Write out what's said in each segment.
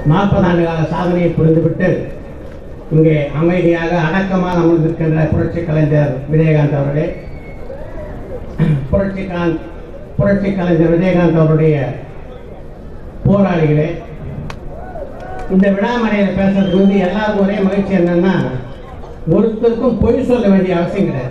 நாற்பது ஆண்டு கால சாதனையை புரிந்துவிட்டு இங்கே அமைதியாக அடக்கமாக அமர்ந்திருக்கின்ற புரட்சி கலைஞர் விஜயகாந்த் அவர்களே புரட்சிகாந்த் புரட்சி கலைஞர் விஜயகாந்த் அவருடைய போராளிகளே இந்த விழாமலையில் பேசுறதுக்கு வந்து எல்லாருக்கும் ஒரே மகிழ்ச்சி என்னன்னா ஒருத்தருக்கும் பொய் சொல்ல வேண்டிய அவசியம் கிடையாது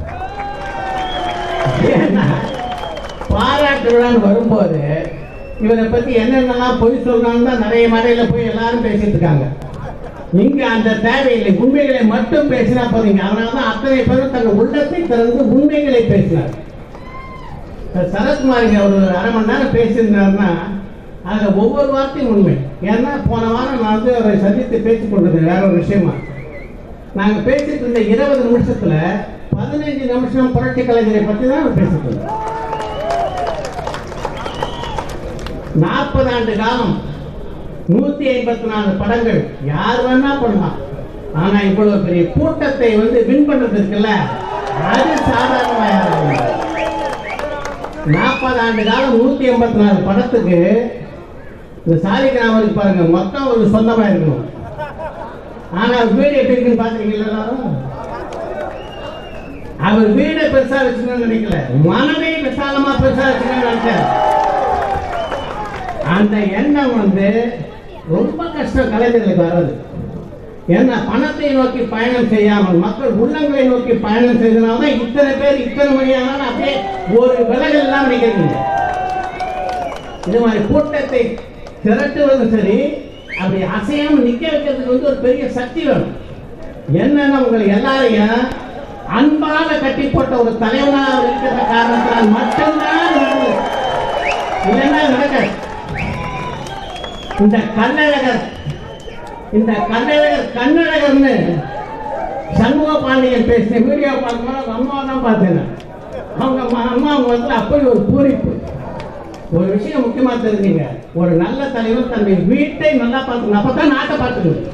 ஏன்னா, பாராட்டு விழான்னு வரும்போது இவரை பத்தி என்னென்னலாம் பொய் சொல்றான்னு தான் நிறைய மேடையில போய் எல்லாரும் பேசிட்டு இருக்காங்க இங்க அந்த தேவையில்லை உண்மைகளை மட்டும் பேசினா போதுங்க அதனால தான் அத்தனை பேரும் தங்கள் உள்ளத்தை திறந்து உண்மைகளை பேசினார் இப்ப சரத்குமார் இங்க ஒரு அரை மணி நேரம் பேசியிருந்தாருன்னா அதுல ஒவ்வொரு வார்த்தையும் உண்மை ஏன்னா போன வாரம் நான் வந்து அவரை சந்தித்து பேசிக் கொண்டிருந்தேன் வேற ஒரு விஷயமா நாங்க பேசிட்டு இருந்த இருபது நிமிஷத்துல பதினைஞ்சு நிமிஷம் புரட்சி கலைஞரை பத்தி தான் அவர் பேசிட்டு இருந்தோம் நாற்பது ஆண்டு காலம் நூத்தி ஐம்பத்தி நாலு படங்கள் யார் வேணா பண்ணலாம் ஆனா இவ்வளவு பெரிய கூட்டத்தை வந்து வின் பண்றது இருக்குல்ல அது சாதாரணமா யாரும் நாற்பது ஆண்டு காலம் நூத்தி எண்பத்தி நாலு படத்துக்கு இந்த சாலிகிராமருக்கு பாருங்க மொத்தம் ஒரு சொந்தமா இருக்கணும் ஆனா வீடு எப்படி இருக்குன்னு பாத்துருக்கீங்களா எல்லாரும் அவர் வீடை பெருசா வச்சுக்கணும்னு நினைக்கல மனதை விசாலமா பெருசா வச்சுக்கணும்னு நினைச்சார் அந்த எண்ணம் வந்து ரொம்ப கஷ்டம் கலைஞர்களுக்கு வர்றது ஏன்னா பணத்தை நோக்கி பயணம் செய்யாமல் மக்கள் உள்ளங்களை நோக்கி பயணம் செய்தனால்தான் இத்தனை பேர் இத்தனை மணி ஆனாலும் அப்படியே ஒரு விலகல் இல்லாம நிக்கிறீங்க இது மாதிரி கூட்டத்தை திரட்டுவதும் சரி அப்படி அசையாம நிக்க வைக்கிறதுக்கு வந்து ஒரு பெரிய சக்தி வேணும் என்னன்னா உங்களை எல்லாரையும் அன்பாக கட்டி போட்ட ஒரு தலைவனாக இருக்கிற காரணத்தினால் மட்டும்தான் நடந்தது இல்லைன்னா நடக்காது இந்த கண்ணழகர் இந்த கண்ணழகர் கண்ணழகர்னு சண்முக பாண்டியன் பேசின வீடியோ பார்க்கும்போது அவங்க அம்மா தான் பார்த்தேன் அவங்க அம்மா அம்மா அவங்க வந்து அப்படி ஒரு பூரிப்பு ஒரு விஷயம் முக்கியமா தெரிஞ்சுங்க ஒரு நல்ல தலைவர் தன்னுடைய வீட்டை நல்லா பார்த்துக்கணும் அப்பதான் நாட்டை பார்த்துக்கணும்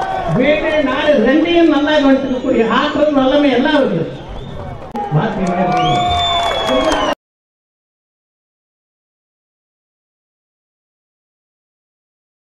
வீடு நாடு ரெண்டையும் நல்லா கவனித்துக்கக்கூடிய ஆற்றல் வல்லமை எல்லாம் இருக்குது வார்த்தைகளே